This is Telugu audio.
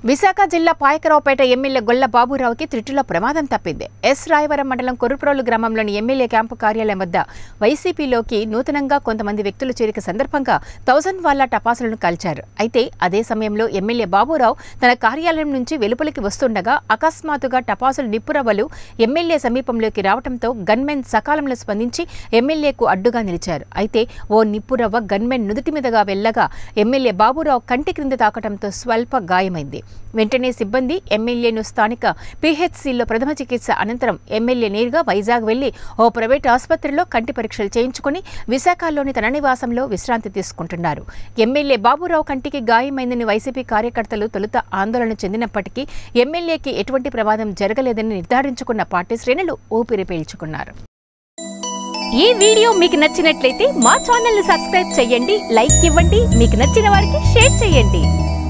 విశాఖ జిల్లా పాయకరావుపేట ఎమ్మెల్యే గొల్ల బాబురావుకి త్రిటిలో ప్రమాదం తప్పింది ఎస్ రాయవరం మండలం కొరుప్రోలు గ్రామంలోని ఎమ్మెల్యే క్యాంపు కార్యాలయం వద్ద వైసీపీలోకి నూతనంగా కొంతమంది వ్యక్తుల చేరిక సందర్భంగా థౌజండ్ వాళ్ల టపాసులను కాల్చారు అయితే అదే సమయంలో ఎమ్మెల్యే బాబురావు తన కార్యాలయం నుంచి వెలుపలికి వస్తుండగా అకస్మాత్తుగా టపాసులు నిప్పురవ్వలు ఎమ్మెల్యే సమీపంలోకి రావడంతో గన్మెన్ సకాలంలో స్పందించి ఎమ్మెల్యేకు అడ్డుగా నిలిచారు అయితే ఓ నిప్పురవ్వ గన్మెన్ నుదుటి మీదుగా వెళ్లగా ఎమ్మెల్యే బాబురావు కంటి క్రింద తాకడంతో స్వల్ప గాయమైంది వెంటనే సిబ్బంది ఎమ్మెల్యేను స్థానిక పీహెచ్సీలో ప్రథమ చికిత్స అనంతరం ఎమ్మెల్యే నేరుగా వైజాగ్ వెళ్లి ఓ ప్రైవేట్ ఆసుపత్రిలో కంటి పరీక్షలు చేయించుకుని విశాఖలోని తన నివాసంలో విశ్రాంతి తీసుకుంటున్నారు ఎమ్మెల్యే బాబురావు కంటికి గాయమైందని వైసీపీ కార్యకర్తలు తొలుత ఆందోళన చెందినప్పటికీ ఎమ్మెల్యేకి ఎటువంటి ప్రమాదం జరగలేదని నిర్ధారించుకున్న పార్టీ శ్రేణులు ఊపిరి పీల్చుకున్నారు ఈ వీడియో మీకు నచ్చినట్లయితే మా ఛానల్ ని సబ్స్క్రైబ్ చేయండి లైక్ ఇవ్వండి మీకు నచ్చిన వారికి షేర్ చేయండి